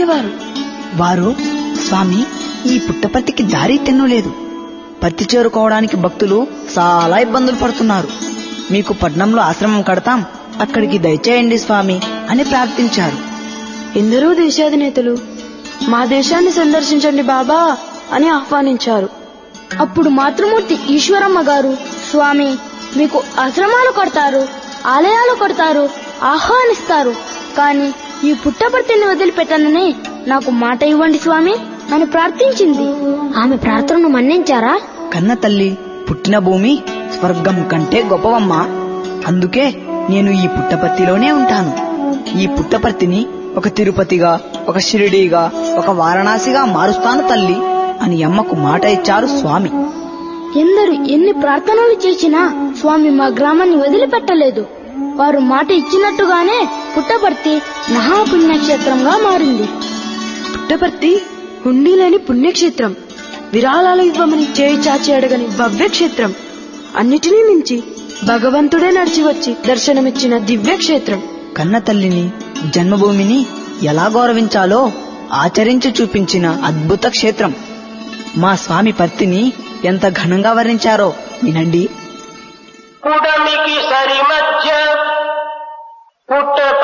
అడిగేవారు వారు స్వామి ఈ పుట్టపర్తికి దారి తెన్నలేదు పత్తి చేరుకోవడానికి భక్తులు చాలా ఇబ్బందులు పడుతున్నారు మీకు పట్నంలో ఆశ్రమం కడతాం అక్కడికి దయచేయండి స్వామి అని ప్రార్థించారు ఎందరో దేశాధినేతలు మా దేశాన్ని సందర్శించండి బాబా అని ఆహ్వానించారు అప్పుడు మాతృమూర్తి ఈశ్వరమ్మ గారు స్వామి మీకు ఆశ్రమాలు కడతారు ఆలయాలు కడతారు ఆహ్వానిస్తారు కానీ ఈ పుట్టపర్తిని వదిలిపెట్టనని నాకు మాట ఇవ్వండి స్వామి అని ప్రార్థించింది ఆమె ప్రార్థనను మన్నించారా కన్న తల్లి పుట్టిన భూమి స్వర్గం కంటే గొప్పవమ్మా అందుకే నేను ఈ పుట్టపర్తిలోనే ఉంటాను ఈ పుట్టపర్తిని ఒక తిరుపతిగా ఒక షిరిడీగా ఒక వారణాసిగా మారుస్తాను తల్లి అని అమ్మకు మాట ఇచ్చారు స్వామి ఎందరు ఎన్ని ప్రార్థనలు చేసినా స్వామి మా గ్రామాన్ని వదిలిపెట్టలేదు వారు మాట ఇచ్చినట్టుగానే పుట్టపర్తి మహాపుణ్యక్షేత్రంగా మారింది పుట్టపర్తి హుండీలేని పుణ్యక్షేత్రం విరాళాలు ఇవ్వమని చేయి చాచి అడగని భవ్యక్షేత్రం అన్నిటినీ మించి భగవంతుడే నడిచి వచ్చి దర్శనమిచ్చిన దివ్యక్షేత్రం కన్న తల్లిని జన్మభూమిని ఎలా గౌరవించాలో ఆచరించి చూపించిన అద్భుత క్షేత్రం మా స్వామి పర్తిని ఎంత ఘనంగా వర్ణించారో వినండి కుడమికి సరి మధ్య పుట్ట